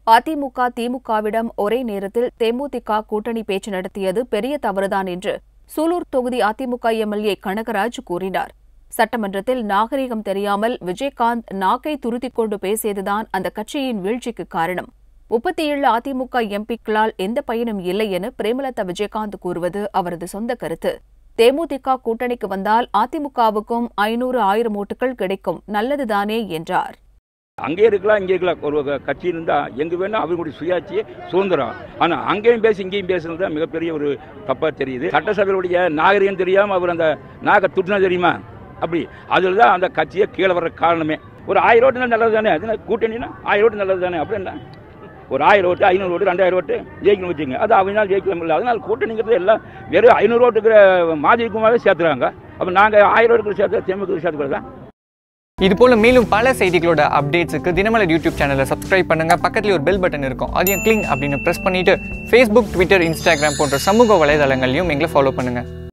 அதிமுக திமுகவிடம் ஒரே நேரத்தில் தேமுதிக கூட்டணி பேச்சு நடத்தியது பெரிய தவறுதான் என்று சூலூர் தொகுதி அதிமுக எம்எல்ஏ கனகராஜ் கூறினார் சட்டமன்றத்தில் நாகரிகம் தெரியாமல் விஜயகாந்த் நாக்கை துருத்திக் கொண்டு பேசியதுதான் அந்த கட்சியின் வீழ்ச்சிக்கு காரணம் முப்பத்தி ஏழு அதிமுக எம்பிக்களால் எந்த பயனும் இல்லை என பிரேமலதா விஜயகாந்த் கூறுவது அவரது சொந்த கருத்து தேமுதிக கூட்டணிக்கு வந்தால் அதிமுகவுக்கும் ஐநூறு ஆயிரம் ஓட்டுகள் கிடைக்கும் நல்லதுதானே என்றார் அங்கே இருக்கலாம் இங்கே இருக்கலாம் ஒரு க- கட்சி இருந்தால் எங்கே வேணா அவங்களுடைய சுயாட்சி சுதந்திரம் ஆனால் அங்கேயும் பேசி இங்கேயும் பேசுறது தான் மிகப்பெரிய ஒரு தப்பாக தெரியுது சட்டசபையுடைய நாகரிகம் தெரியாமல் அவர் அந்த நாக துட்டினா தெரியுமா அப்படி அதில் தான் அந்த கட்சியை கீழே வர்ற காரணமே ஒரு ஆயிரம் ஓட்டு நல்லது தானே அது என்ன கூட்டணினா ஆயிரம் ஓட்டு நல்லது தானே அப்படி என்ன ஒரு ஆயிரம் ஓட்டு ஐநூறு ஓட்டு ரெண்டாயிரம் ஓட்டு ஜெயிக்கணும் வச்சுங்க அது அவங்களால ஜெயிக்கலாம் இல்லை அதனால கூட்டணிங்கிறது எல்லாம் வெறும் ஐநூறு ஓட்டுக்கிற மாதிரிக்குமாவே சேர்த்துறாங்க அப்போ நாங்கள் ஆயிரம் ஓட்டுக்கு சேர்த்து திமுக சேர்த்துக்கிறதா இது போல மேலும் பல செய்திகளோட அப்டேட்ஸுக்கு தினமலர் யூடியூப் சேனலை சப்ஸ்கிரைப் பண்ணுங்க பக்கத்துல ஒரு பெல் பட்டன் இருக்கும் அதையும் கிளிங் அப்படின்னு ப்ரெஸ் பண்ணிட்டு ஃபேஸ்புக் ட்விட்டர் இன்ஸ்டாகிராம் போன்ற சமூக வலைதளங்களையும் எங்களை ஃபாலோ பண்ணுங்க